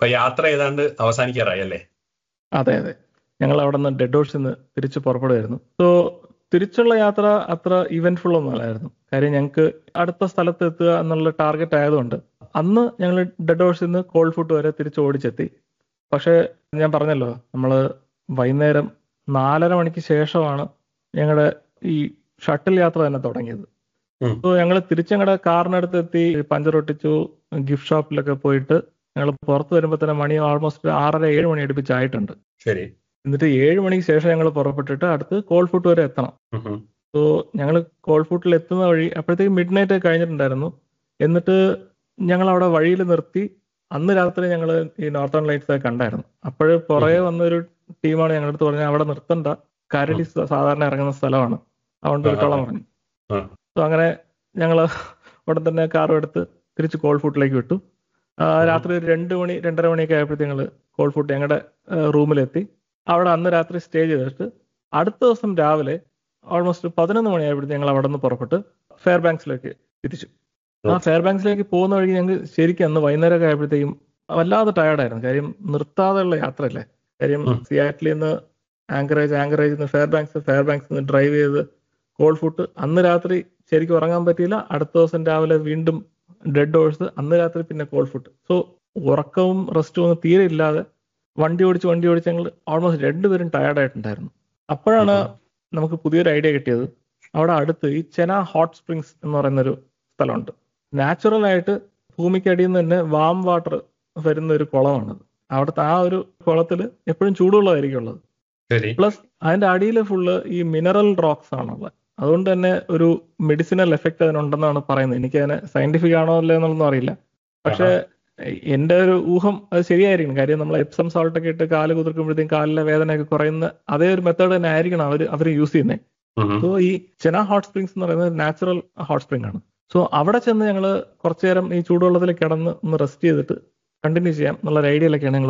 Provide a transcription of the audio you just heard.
അപ്പൊ യാത്ര ഏതാണ്ട് അവസാനിക്കാറായി അല്ലേ അതെ അതെ ഞങ്ങൾ അവിടെ നിന്ന് ഡെഡ് ഓഴ്സിൽ നിന്ന് തിരിച്ച് പുറപ്പെടുമായിരുന്നു സോ തിരിച്ചുള്ള യാത്ര അത്ര ഇവന്റ്ഫുൾ ഒന്നും അല്ലായിരുന്നു കാര്യം ഞങ്ങൾക്ക് അടുത്ത സ്ഥലത്ത് എത്തുക എന്നുള്ള ടാർഗറ്റ് ആയതുകൊണ്ട് അന്ന് ഞങ്ങൾ ഡെഡ് ഓഴ്സിൽ നിന്ന് കോൾ ഫുട്ട് വരെ തിരിച്ച് ഓടിച്ചെത്തി പക്ഷേ ഞാൻ പറഞ്ഞല്ലോ നമ്മൾ വൈകുന്നേരം നാലര മണിക്ക് ശേഷമാണ് ഞങ്ങളുടെ ഈ ഷട്ടിൽ യാത്ര തന്നെ തുടങ്ങിയത് ഉം. സോ ഞങ്ങൾ തിരിച്ചങ്ങടെ കാറിനടുത്ത് എത്തി പഞ്ചർ ഒട്ടിച്ചു ഗിഫ്റ്റ് ഷോപ്പിലൊക്കെ പോയിട്ട് ഞങ്ങൾ പുറത്ത് വരുമ്പോൾ തന്നെ മണി ഓൾമോസ്റ്റ് ആറര ഏഴ് മണി അടുപ്പിച്ചായിട്ടുണ്ട് ശരി എന്നിട്ട് ഏഴ് മണിക്ക് ശേഷം ഞങ്ങൾ പുറപ്പെട്ടിട്ട് അടുത്ത് കോൾ ഫുട്ട് വരെ എത്തണം ഉം ഉം. സോ ഞങ്ങൾ കോൾ ഫുട്ടിൽ എത്തുന്ന വഴി അപ്പോഴത്തേക്ക് മിഡ് നൈറ്റ് കഴിഞ്ഞിട്ടുണ്ടായിരുന്നു എന്നിട്ട് ഞങ്ങൾ അവിടെ വഴിയിൽ നിർത്തി അന്ന് രാത്രി ഞങ്ങൾ ഈ നോർത്തേൺ ലൈറ്റ്സ് കണ്ടായിരുന്നു അപ്പോഴ് പുറകെ വന്നൊരു ടീമാണ് ഞങ്ങളുടെ അടുത്ത് പറഞ്ഞത് അവിടെ നിർത്തണ്ട കരടി സ- സാധാരണ ഇറങ്ങുന്ന സ്ഥലമാണ് അതുകൊണ്ട് വിട്ടോളം പറഞ്ഞു ആ. സോ അങ്ങനെ ഞങ്ങൾ ഉടൻ തന്നെ കാറും എടുത്ത് തിരിച്ച് കോൾ ഫുട്ടിലേക്ക് വിട്ടു ആ, രാത്രി ഒരു രണ്ട് മണി രണ്ടര മണിയൊക്കെ ആയപ്പോഴത്തേക്ക് ഞങ്ങൾ കോൾ ഫുട്ട് ഞങ്ങളുടെ റൂമിലെത്തി അവിടെ അന്ന് രാത്രി സ്റ്റേ ചെയ്തിട്ട് അടുത്ത ദിവസം രാവിലെ ഓൾമോസ്റ്റ് പതിനൊന്ന് മണിയായപ്പോഴത്തേക്ക് ഞങ്ങൾ അവിടെ നിന്ന് പുറപ്പെട്ട് ഫെയർ ബാങ്ക്സിലേക്ക് തിരിച്ചു ആ ഫെയർ ബാങ്ക്സിലേക്ക് പോകുന്ന വഴി ഞങ്ങൾ ശരിക്കും അന്ന് വൈകുന്നേരമൊക്കെ ആയപ്പോഴത്തേക്കും വല്ലാതെ ടയർഡായിരുന്നു കാര്യം നിർത്താതെയുള്ള യാത്രയല്ലേ കാര്യം ഉം. സിയാറ്റിൽ നിന്ന് ആങ്കറേജ് ആങ്കറേജ് നിന്ന് ഫെയർ ബാങ്ക്സ് ഫെയർ ബാങ്ക്സ് നിന്ന് ഡ്രൈവ് ചെയ്ത് കോൾ ഫുട്ട് അന്ന് രാത്രി ശരിക്കും ഉറങ്ങാൻ പറ്റിയില്ല അടുത്ത ദിവസം രാവിലെ വീണ്ടും ഡെഡ് ഓഴ്സ് അന്ന് രാത്രി പിന്നെ കോൾ ഫുട്ട് സോ ഉറക്കവും റെസ്റ്റും ഒന്നും തീരെ ഇല്ലാതെ വണ്ടി ഓടിച്ച് വണ്ടി ഓടിച്ച് ഞങ്ങൾ ഓൾമോസ്റ്റ് രണ്ടുപേരും ടയർഡ് ആയിട്ടുണ്ടായിരുന്നു അപ്പോഴാണ് നമുക്ക് പുതിയൊരു ഐഡിയ കിട്ടിയത് അവിടെ അടുത്ത് ഈ ചെന ഹോട്ട് സ്പ്രിങ്സ് എന്ന് പറയുന്ന ഒരു സ്ഥലമുണ്ട് നാച്ചുറൽ ആയിട്ട് ഭൂമിക്കടിയിൽ നിന്ന് തന്നെ വാം വാട്ടർ വരുന്ന ഒരു കുളമാണത് അവിടുത്തെ ആ ഒരു കുളത്തിൽ എപ്പോഴും ചൂടുവെള്ളമായിരിക്കും ഉള്ളത് ശരി പ്ലസ് അതിന്റെ അടിയിൽ ഫുള്ള് ഈ മിനറൽ റോക്സ് ആണുള്ളത് അതുകൊണ്ട് തന്നെ ഒരു മെഡിസിനൽ എഫക്റ്റ് അതിനുണ്ടെന്നാണ് പറയുന്നത് എനിക്ക് അതിന് സയന്റിഫിക് ആണോ അല്ലേ എന്നുള്ളതൊന്നും അറിയില്ല പക്ഷെ എന്റെ ഒരു ഊഹം അത് ശരിയായിരിക്കണം കാര്യം നമ്മൾ എപ്സം സോൾട്ട് ഒക്കെ ഇട്ട് കാല് കുതിർക്കുമ്പോഴത്തേക്കും കാലിലെ വേദനയൊക്കെ കുറയുന്ന അതേ ഒരു മെത്തേഡ് തന്നെ ആയിരിക്കണം അവർ അവർ യൂസ് ചെയ്യുന്നത് ഉം ഉം. സോ ഈ ചെന ഹോട്ട് സ്പ്രിങ്സ് എന്ന് പറയുന്നത് നാച്ചുറൽ ഹോട്ട് സ്പ്രിംഗ് ആണ് സോ അവിടെ ചെന്ന് ഞങ്ങൾ കുറച്ചു നേരം ഈ ചൂടുവെള്ളത്തിൽ കിടന്ന് ഒന്ന് റെസ്റ്റ് ചെയ്തിട്ട് കണ്ടിന്യൂ ചെയ്യാം എന്നുള്ള ഒരു ഐഡിയയിലൊക്കെയാണ് ഞങ്ങൾ